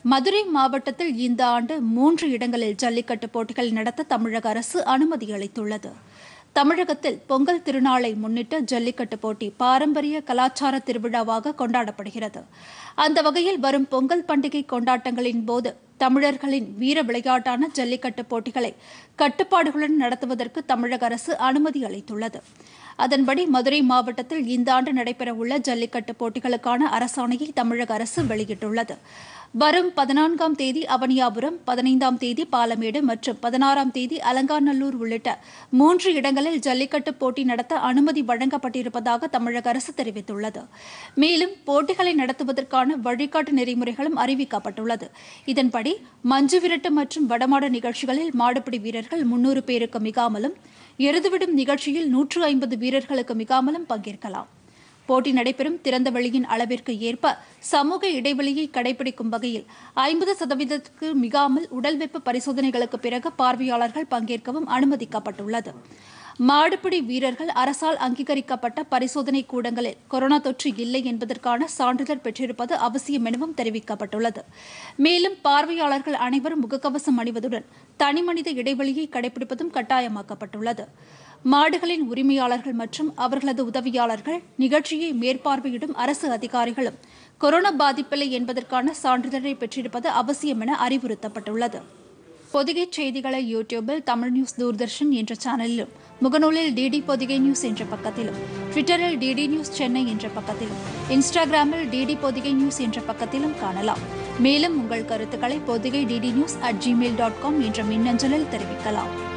மதுரை மாவட்டத்தில் இந்த ஆண்டு மூன்று இடங்களில் ஜல்லிக்கட்டு போட்டிகள் நடத்த தமிழக அரசு அனுமதி அளித்துள்ளது தமிழகத்தில் பொங்கல் திருநாளை முன்னிட்டு ஜல்லிக்கட்டு போட்டி பாரம்பரிய கலாச்சார திருவிழாவாக கொண்டாடப்படுகிறது அந்த வகையில் வரும் பொங்கல் பண்டிகை கொண்டாட்டங்களின் போது தமிழர்களின் வீர விளையாட்டான ஜல்லிக்கட்டு போட்டிகளை கட்டுப்பாடுகளுடன் நடத்துவதற்கு தமிழக அரசு அனுமதி அளித்துள்ளது அதன்படி மதுரை மாவட்டத்தில் இந்த ஆண்டு நடைபெறவுள்ள ஜல்லிக்கட்டு போட்டிகளுக்கான அரசாணையை தமிழக அரசு வெளியிட்டுள்ளது வரும் பதினான்காம் தேதி அவனியாபுரம் பதினைந்தாம் தேதி பாலமேடு மற்றும் பதினாறாம் தேதி அலங்காநல்லூர் உள்ளிட்ட மூன்று இடங்களில் ஜல்லிக்கட்டு போட்டி நடத்த அனுமதி வழங்கப்பட்டிருப்பதாக தமிழக அரசு தெரிவித்துள்ளது மேலும் போட்டிகளை நடத்துவதற்கான வழிகாட்டு நெறிமுறைகளும் அறிவிக்கப்பட்டுள்ளது இதன்படி மஞ்சு விரட்டு மற்றும் வடமாடு நிகழ்ச்சிகளில் மாடுபிடி வீரர்கள் முன்னூறு பேருக்கு மிகாமலும் எருதுவிடும் நிகழ்ச்சியில் நூற்று ஐம்பது வீரர்களுக்கு மிகாமலும் பங்கேற்கலாம் போட்டி நடைபெறும் திறந்த வெளியின் அளவிற்கு ஏற்ப சமூக இடைவெளியை கடைபிடிக்கும் வகையில் ஐம்பது சதவீதத்துக்கு மிகாமல் உடல் வெப்ப பரிசோதனைகளுக்கு பிறகு பார்வையாளர்கள் பங்கேற்கவும் அனுமதிக்கப்பட்டுள்ளது மாடுபிடி வீரர்கள் அரசால் அங்கீகரிக்கப்பட்ட பரிசோதனை கூடங்களில் கொரோனா தொற்று இல்லை என்பதற்கான சான்றிதழ் பெற்றிருப்பது அவசியம் எனவும் தெரிவிக்கப்பட்டுள்ளது மேலும் பார்வையாளர்கள் அனைவரும் முகக்கவசம் அணிவதுடன் தனிமனித இடைவெளியை கடைபிடிப்பதும் கட்டாயமாக்கப்பட்டுள்ளது மாடுகளின் உரிமையாளர்கள் மற்றும் அவர்களது உதவியாளர்கள் நிகழ்ச்சியை மேற்பார்வையிடும் அரசு அதிகாரிகளும் கொரோனா பாதிப்பில்லை என்பதற்கான சான்றிதழை பெற்றிருப்பது அவசியம் என அறிவுறுத்தப்பட்டுள்ளது பொதிகை செய்திகளை யூடியூபில் தமிழ் நியூஸ் தூர்தர்ஷன் என்ற சேனலிலும் முகநூலில் டிடி பொதிகை நியூஸ் என்ற பக்கத்திலும் ட்விட்டரில் டிடி நியூஸ் சென்னை என்ற பக்கத்திலும் இன்ஸ்டாகிராமில் டிடி பொதிகை நியூஸ் என்ற பக்கத்திலும் காணலாம் மேலும் உங்கள் கருத்துக்களை Podhigai DD news at Gmail dot com என்ற மின்னஞ்சலில் தெரிவிக்கலாம்